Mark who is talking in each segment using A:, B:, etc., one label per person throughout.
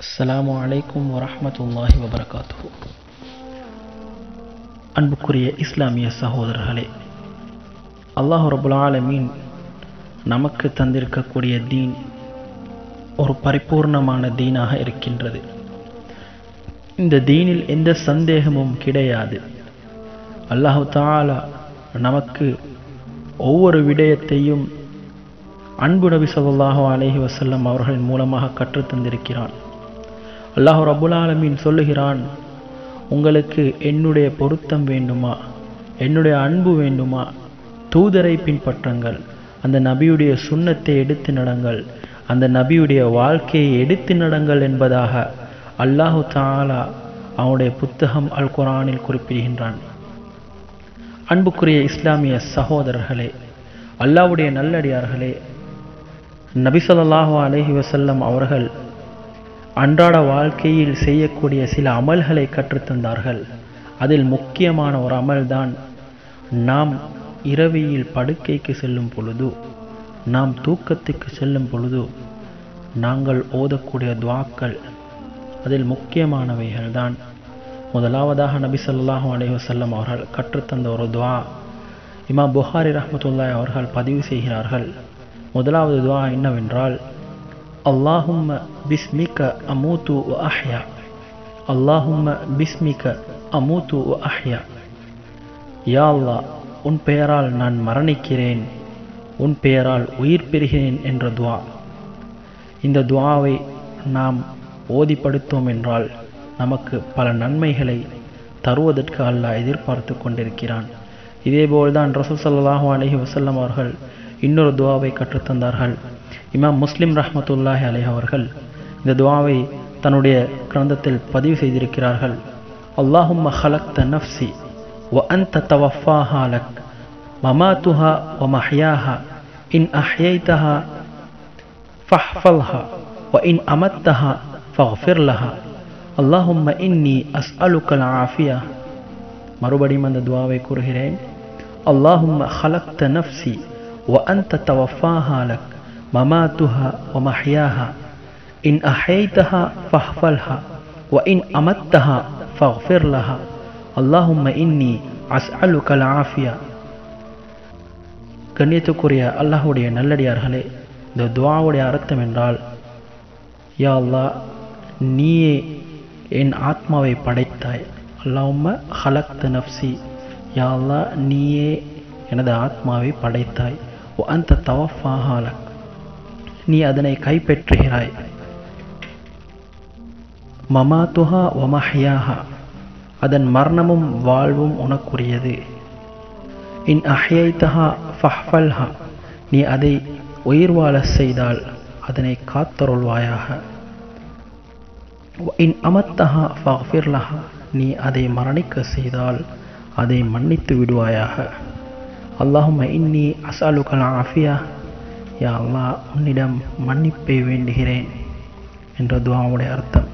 A: அஸ்ஸலாமு அலைக்கும் வரஹ்மத்துல்லாஹி வபரகாத்துஹு அன்புக்குரிய இஸ்லாமிய சகோதரர்களே அல்லாஹ் ரபுல் ஆலமீன் நமக்கு தந்திருக்கக்கூடிய தீன் ஒரு பரிபூர்ணமான தீனாக இருக்கின்றது இந்த தீனில் எந்த சந்தேகமும் கிடையாது அல்லாஹு தாலா நமக்கு ஒவ்வொரு விடயத்தையும் அன்பு நபி ஸல்லல்லாஹு அலைஹி வஸல்லம் அவர்களின் மூலமாக கற்றுத்தந்திருக்கிறான் அல்லாஹ் ரபுல் ஆலமீன் சொல்லுகிறான் உங்களுக்கு என்னுடைய பொருத்தம் வேண்டுமா என்னுடைய அன்பு வேண்டுமா தூதரை பின்பற்றுங்கள் அந்த நபியுடைய சுண்ணத்தை எடுத்து நடங்கள் அந்த நபியுடைய வாழ்க்கையை எடுத்து நடங்கள் என்பதாக அல்லாஹு தாலா அவனுடைய புத்தகம் அல் குரானில் குறிப்பிடுகின்றான் அன்புக்குரிய இஸ்லாமிய சகோதரர்களே அல்லாவுடைய நல்லடியார்களே நபிசல்லாஹு அலஹி வசல்லம் அவர்கள் அன்றாட வாழ்க்கையில் செய்யக்கூடிய சில அமல்களை கற்றுத்தந்தார்கள் அதில் முக்கியமான ஒரு அமல்தான் நாம் இரவியில் படுக்கைக்கு செல்லும் பொழுது நாம் தூக்கத்துக்கு செல்லும் பொழுது நாங்கள் ஓதக்கூடிய துவாக்கள் அதில் முக்கியமானவைகள் தான் முதலாவதாக நபி சொல்லாஹு அலி வசல்லம் அவர்கள் கற்றுத்தந்த ஒரு துவா இமா புகாரி ரஹமத்துல்லாய் அவர்கள் பதிவு செய்கிறார்கள் முதலாவது துவா என்னவென்றால் அல்லாஹும்ம பிஸ்மிக அமூத்து வ அஹ்யா அல்லாஹும்ம பிஸ்மிக அமூத்து வ அஹ்யா யா அல்லா உன் பெயரால் நான் மரணிக்கிறேன் உன் பெயரால் உயிர் பெறுகிறேன் என்ற துவா இந்த துவாவை நாம் ஓதிப்படுத்தோம் என்றால் நமக்கு பல நன்மைகளை தருவதற்கு அல்லாஹ் எதிர்பார்த்து கொண்டிருக்கிறான் இதேபோல்தான் ரசூல் சல்லாஹூ அலஹி வசல்லம் அவர்கள் இன்னொரு துவாவை கற்றுத்தந்தார்கள் இமாம் முஸ்லிம் ரஹமத்துல்லாஹி அலேஹ் அவர்கள் இந்த துவாவை தன்னுடைய கிரந்தத்தில் பதிவு செய்திருக்கிறார்கள் அல்லாஹும் ஹலக்த நஃப்சி வ அந்த தவஃபாஹா லக் மமாத்துஹா வ மஹ்யாஹா இன் அஹ்யைதஹா ஃபஹ்ஃபல்ஹா வ இன் அமத்தஹா ஃபஃபிர் லஹா அல்லாஹும்ம இன்னி அஸ்அலுக்கல் ஆஃபியா மறுபடியும் அந்த துவாவை கூறுகிறேன் அல்லாஹும்ம ஹலக்த நஃப்சி வ அந்த தவஃபாஹா லக் مماتها ومحياها إن أحييتها فاحفلها وإن أمتها فاغفر لها اللهم إني أسألك العافية கண்ணியத்துக்குரிய அல்லாஹுடைய நல்லடியார்களே இந்த துவாவுடைய அர்த்தம் என்றால் யா அல்லா நீயே என் ஆத்மாவை படைத்தாய் அல்லாஹும்ம ஹலக்த நப்சி யா அல்லா நீயே எனது ஆத்மாவை படைத்தாய் அந்த தவஃபாஹாலக் நீ அதனை கைப்பற்றுகிறாய் மமாத்துஹா ஒமஹ்யாஹா அதன் மரணமும் வாழ்வும் உனக்குரியது இன் அஹ்யைத்தஹா ஃபஹ்ஃபல்ஹா நீ அதை உயிர் வாழ செய்தால் அதனை காத்தருள்வாயாக இன் அமத்தஹா ஃபஹ்ஃபிர்லஹா நீ அதை மரணிக்க செய்தால் அதை மன்னித்து விடுவாயாக அல்லாஹும் இன்னி அசாலுக்கல் ஆஃபியா யா அல்லா உன்னிடம் மன்னிப்பை வேண்டுகிறேன் என்ற துவாவுடைய அர்த்தம்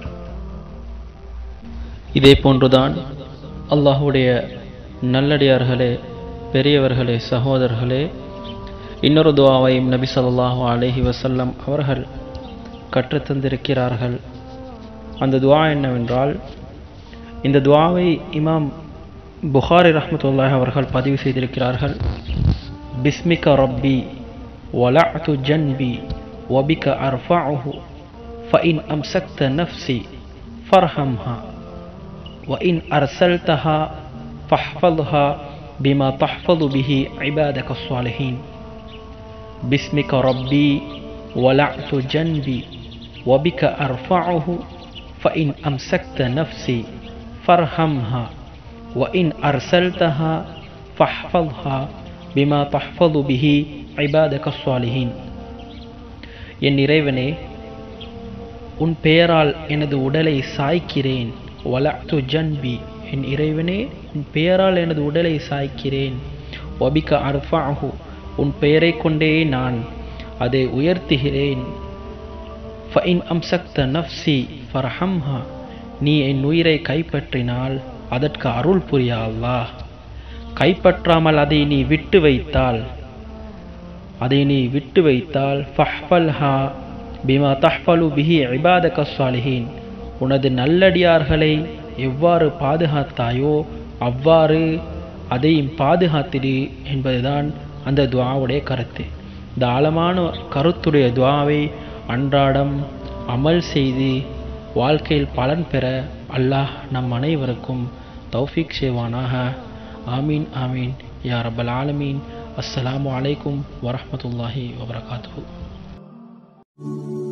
A: இதே போன்றுதான் அல்லாஹுடைய நல்லடியார்களே பெரியவர்களே சகோதரர்களே இன்னொரு துவாவையும் நபி சொல்லாஹு அலஹி வசல்லம் அவர்கள் கற்றுத்தந்திருக்கிறார்கள் அந்த துவா என்னவென்றால் இந்த துவாவை இமாம் புகாரி ரஹமத்துல்லாஹ் அவர்கள் பதிவு செய்திருக்கிறார்கள் பிஸ்மிக ரப்பி ولعت جنبي وبك أرفعه فإن أمسكت نفسي فارحمها وإن أرسلتها فاحفظها بما تحفظ به عبادك الصالحين باسمك ربي ولعت جنبي وبك أرفعه فإن أمسكت نفسي فارحمها وإن أرسلتها فاحفظها بما تحفظ به ஐபாதக சுவாலிஹீன் என் இறைவனே உன் பெயரால் எனது உடலை சாய்க்கிறேன் வலத்து ஜன்பி என் இறைவனே உன் பெயரால் எனது உடலை சாய்க்கிறேன் ஒபிக அர்ஃபாஹு உன் பெயரை கொண்டே நான் அதை உயர்த்துகிறேன் ஃபைன் அம்சக்த நஃப்சி ஃபர்ஹம்ஹா நீ என் உயிரை கைப்பற்றினால் அதற்கு அருள் புரியா அல்லாஹ் கைப்பற்றாமல் அதை நீ விட்டு வைத்தால் அதை நீ விட்டு வைத்தால் ஃபஹ்ஃபல்ஹா பிமா தஹ்ஃபலு பிஹி இபாதக சாலிஹீன் உனது நல்லடியார்களை எவ்வாறு பாதுகாத்தாயோ அவ்வாறு அதையும் பாதுகாத்திடு என்பதுதான் அந்த துவாவுடைய கருத்து இந்த ஆழமான கருத்துடைய துவாவை அன்றாடம் அமல் செய்து வாழ்க்கையில் பலன் பெற அல்லாஹ் நம் அனைவருக்கும் தௌஃபீக் செய்வானாக ஆமீன் ஆமீன் யா ரப்பல் ஆலமீன் அஸ்ஸலாமு அலைக்கும் வரஹ்மத்துல்லாஹி வபரகாத்துஹு